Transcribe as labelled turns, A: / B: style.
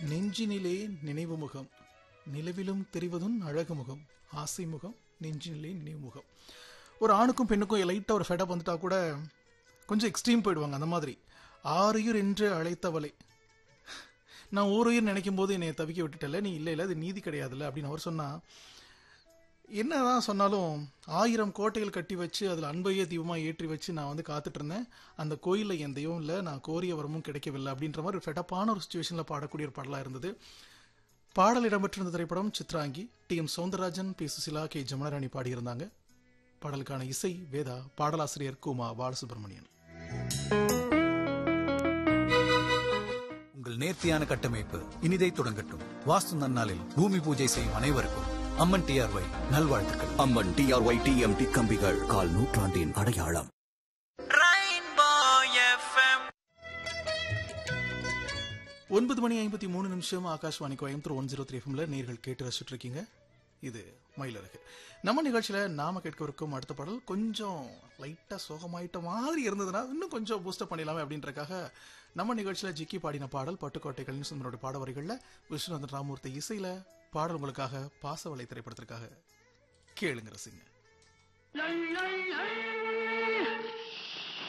A: நெஞ்சினிலே நினைவு முகம் நிலவிலும் தெரிவதும் அழகு முகம் ஆசை முகம் நெஞ்சினிலே நினைவு முகம் ஒரு ஆணுக்கும் பெண்ணுக்கும் லைட்டாக ஒரு ஃபெடப் வந்துட்டா கூட கொஞ்சம் எக்ஸ்ட்ரீம் போயிடுவாங்க அந்த மாதிரி ஆறுயிர் என்று அழைத்தவளை நான் ஓருயிர் நினைக்கும் போது என்னை தவிக்க விட்டுட்டல நீ இல்லை இல்லை அது நீதி கிடையாதுல்ல அப்படின்னு அவர் சொன்னா என்னதான் சொன்னாலும் ஆயிரம் கோட்டைகள் கட்டி வச்சு அதில் அன்பையே தீபமாக ஏற்றி வச்சு நான் வந்து காத்துட்டு இருந்தேன் அந்த கோயிலில் என் தெய்வம் இல்லை நான் கோரிய வரமும் கிடைக்கவில்லை அப்படின்ற மாதிரி ஒரு ஃபெட்டப்பான ஒரு சுச்சுவேஷனில் பாடக்கூடிய ஒரு பாடலாக இருந்தது பாடல் இடம்பெற்றிருந்த திரைப்படம் Chitrangi T M Soundararajan P Susheela K Jamunarani பாடியிருந்தாங்க பாடலுக்கான இசை வேதா பாடலாசிரியர் குமா பாலசுப்ரமணியன்
B: உங்கள் நேர்த்தியான கட்டமைப்பு இனிதை தொடங்கட்டும் வாஸ்து நன்னாளில் பூமி பூஜை செய்யும் அனைவருக்கும் அம்மன் டிஆர்ஒய் நல்வாழ்த்துக்கள்
C: அம்மன் டிஆர்ஒய் டிஎம்டி கம்பிகள் கால் நூற்றாண்டின் அடையாளம்
A: ஒன்பது மணி ஐம்பத்தி மூணு நிமிஷம் Akashvani Coimbatore one zero three எஃப்எம்ல நேர்கள் கேட்டு ரசிச்சுட்டு இருக்கீங்க இது மயிலருக்கு நம்ம நிகழ்ச்சியில நாம கேட்கவிருக்கும் அடுத்த பாடல் கொஞ்சம் லைட்டா சோகமாயிட்ட மாதிரி இருந்ததுன்னா இன்னும் கொஞ்சம் பூஸ்டப் பண்ணிடலாமே அப்படின்றக்காக நம்ம நிகழ்ச்சியில ஜிக்கி பாடின பாடல் பட்டுக்கோட்டை கலிசுந்தரோட பாட வரிகள்ல விஸ்வநாதன் ராமூர்த்தி இசையில பாடல் உங்களுக்காக பாசவலை திரைப்படத்திற்காக கேளுங்க ரசிங்க
D: லல் லல் லல்